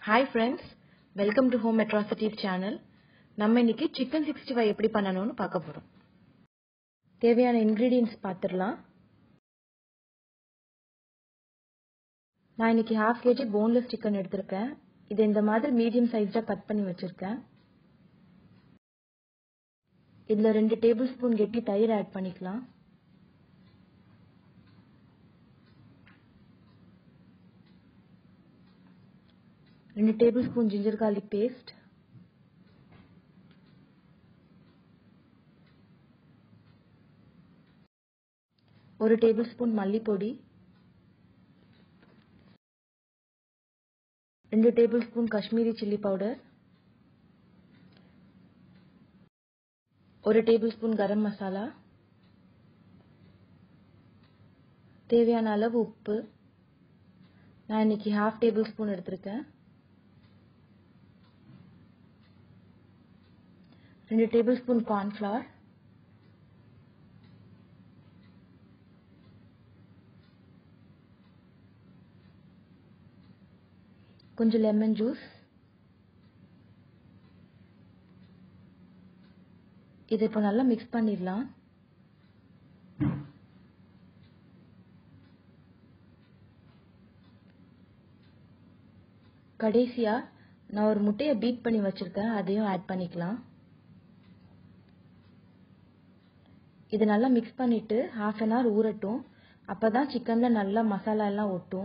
hi friends welcome to home atrocities channel நம்ம இன்னைக்கு chicken sixty five எப்படி பண்ணணும்னு பார்க்க போகிறோம் தேவையான இன்க்ரீடியன்ஸ் பார்த்துடலாம் நான் இன்னைக்கு ஹாஃப் கேஜி போன்லெஸ் சிக்கன் எடுத்திருக்கேன் இது இந்த மாதிரி மீடியம் சைஸில் கட் பண்ணி வச்சுருக்கேன் இதில் ரெண்டு டேபிள் ஸ்பூன் கெட்டி தயிர் ஆட் பண்ணிக்கலாம் ரெண்டு tablespoon ginger garlic paste ஒரு டேபிள் ஸ்பூன் மல்லிப்பொடி ரெண்டு tablespoon Kashmiri chilli powder ஒரு டேபிள் ஸ்பூன் கரம் மசாலா தேவையான அளவு உப்பு நான் இன்னைக்கு ஹாஃப் டேபிள் ஸ்பூன் எடுத்திருக்கேன் ரெண்டு டேபிள் ஸ்பூன் கார்ன்ஃப்ளவர் கொஞ்சம் லெமன் ஜூஸ் இதை இப்போ நல்லா மிக்ஸ் பண்ணிடலாம் கடைசியா நான் ஒரு முட்டையை பீட் பண்ணி வச்சிருக்கேன் அதையும் ஆட் பண்ணிக்கலாம் இது நல்லா மிக்ஸ் பண்ணிட்டு ஹாஃப் அன் ஹவர் ஊறட்டும் அப்பதான் சிக்கன்ல நல்லா மசாலா எல்லாம் ஒட்டும்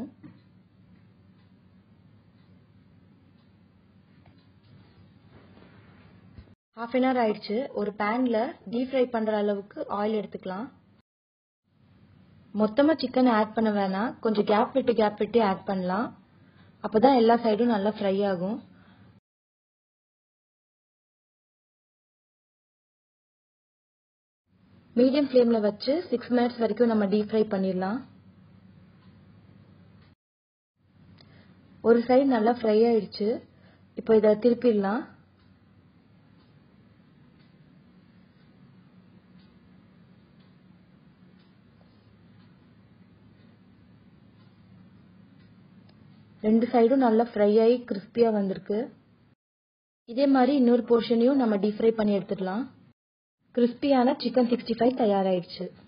ஹாஃப் அன் ஹவர் ஆயிடுச்சு ஒரு பேன்ல டீப் ஃப்ரை பண்ற அளவுக்கு ஆயில் எடுத்துக்கலாம் மொத்தமா சிக்கன் ஆட் பண்ண வேணாம் கொஞ்சம் கேப் விட்டு கேப் விட்டு ஆட் பண்ணலாம் அப்பதான் எல்லா சைடும் நல்லா ஃப்ரை ஆகும் மீடியம் ஃப்ளேமில் வச்சு சிக்ஸ் மினிட்ஸ் வரைக்கும் நம்ம டீப் ஃப்ரை பண்ணிடலாம் ஒரு சைடு நல்லா ஃப்ரை ஆயிடுச்சு இப்போ இதை திருப்பிடலாம் ரெண்டு சைடும் நல்லா ஃப்ரை ஆகி கிறிஸ்பியாக வந்திருக்கு இதே மாதிரி இன்னொரு போர்ஷனையும் நம்ம டீப் ஃப்ரை பண்ணி எடுத்துடலாம் கிறிஸ்பியான சிக்கன் சிக்ஸ்டி ஃபைவ் தயாராகிடுச்சு